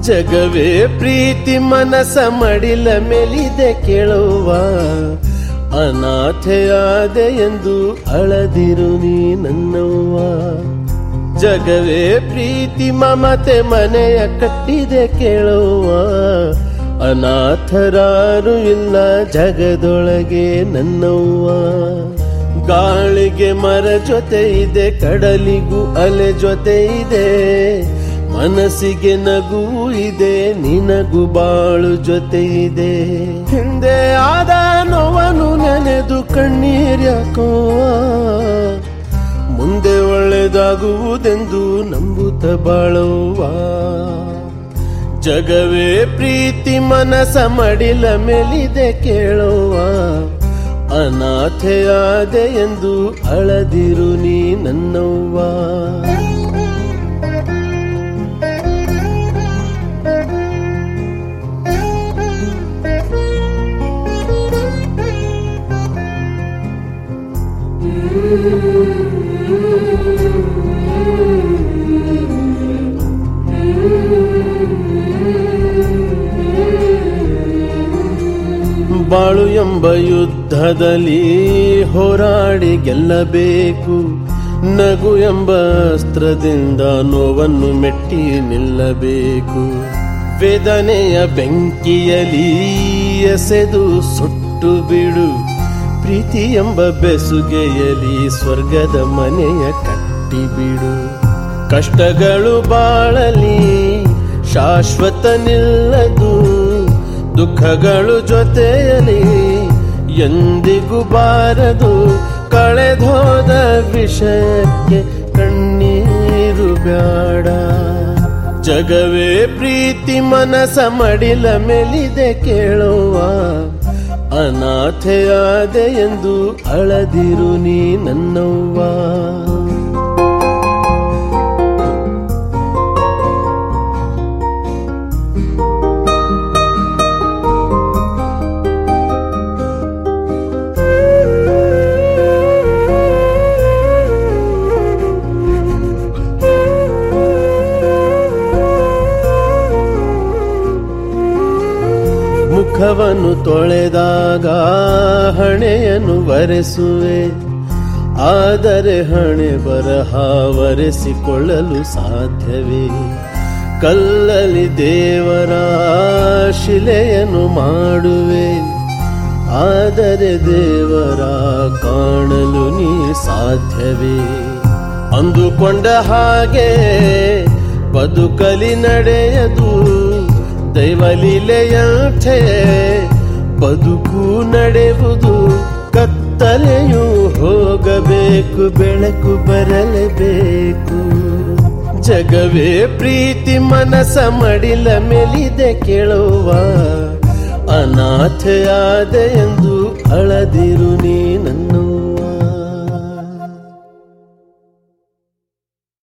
ಜಗವೇ ಪ್ರೀತಿ ಮನಸ ಮಡಿಲ ಮೆಲಿದೆ ಕೇಳುವ ಅನಾಥೆಯಾದೆ ಎಂದು ಅಳದಿರು ನೀ ನನ್ನವ್ವ ಜಗವೇ ಪ್ರೀತಿ ಮಮತೆ ಮನೆಯ ಕಟ್ಟಿದೆ ಕೇಳುವ ಅನಾಥರಾರು ಇಲ್ಲ ಜಗದೊಳಗೆ ನನ್ನವ್ವ ಗಾಳಿಗೆ ಮರ ಜೊತೆ ಇದೆ ಕಡಲಿಗೂ ಅಲೆ ಜೊತೆ ಇದೆ ಮನಸ್ಸಿಗೆ ನಗು ಇದೆ ನಿನಗೂ ಬಾಳು ಜೊತೆ ಇದೆ ಹಿಂದೆ ಆದ ನೋವನ್ನು ನೆನೆದು ಕಣ್ಣೀರ್ಯಾಕೋ ಮುಂದೆ ಒಳ್ಳೆದಾಗುವುದೆಂದು ನಂಬುತ್ತ ಬಾಳುವ ಜಗವೇ ಪ್ರೀತಿ ಮನಸ ಮಡಿಲ ಮೆಲಿದೆ ಕೇಳುವ ಅನಾಥೆಯಾದೆ ಎಂದು ಅಳದಿರು ನೀ ನನ್ನವ್ವ ಬಾಳು ಎಂಬ ಯುದ್ಧದಲ್ಲಿ ಹೋರಾಡಿ ಗೆಲ್ಲಬೇಕು ನಗು ಎಂಬ ಅಸ್ತ್ರದಿಂದ ನೋವನ್ನು ಮೆಟ್ಟಿ ನಿಲ್ಲಬೇಕು ವೇದನೆಯ ಬೆಂಕಿಯಲಿ ಎಸೆದು ಸುಟ್ಟು ಬಿಡು ಪ್ರೀತಿ ಎಂಬ ಬೆಸುಗೆಯಲಿ ಸ್ವರ್ಗದ ಮನೆಯ ಕಟ್ಟಿ ಬಿಡು ಕಷ್ಟಗಳು ಬಾಳಲಿ ಶಾಶ್ವತ ನಿಲ್ಲದು ದುಃಖಗಳು ಜೊತೆಯಲಿ ಎಂದಿಗೂ ಬಾರದು ಕಳೆದೋದ ವಿಷಯಕ್ಕೆ ಕಣ್ಣೀರು ಬ್ಯಾಡ ಜಗವೇ ಪ್ರೀತಿ ಮನಸ ಮಡಿಲ ಮೆಲಿದೆ ಕೇಳುವ ಅನಾಥೆಯಾದೆ ಎಂದು ಅಳದಿರು ನೀ ನನ್ನವ್ವ ಮುಖವನ್ನು ತೊಳೆದಾಗ ಹಣೆಯನ್ನು ವರೆಸುವೆ ಆದರೆ ಹಣೆ ಬರಹ ವರೆಸಿಕೊಳ್ಳಲು ಸಾಧ್ಯವೇ ಕಲ್ಲಲ್ಲಿ ದೇವರ ಶಿಲೆಯನ್ನು ಮಾಡುವೆ ಆದರೆ ದೇವರ ಕಾಣಲು ನೀ ಸಾಧ್ಯವೇ ಅಂದುಕೊಂಡ ಹಾಗೆ ಬದುಕಲಿ ನಡೆಯದು ದೈವಲೀಲೆಯಂತೆ ಬದುಕು ನಡೆಯುವುದು ಕತ್ತಲೆಯು ಹೋಗಬೇಕು ಬೆಳಕು ಬರಲೇಬೇಕು ಜಗವೇ ಪ್ರೀತಿ ಮನಸ ಮಡಿಲ ಮೆಲಿದೆ ಕೇಳುವ ಅನಾಥೆಯಾದೆ ಎಂದು ಅಳದಿರು ನೀ ನನ್ನ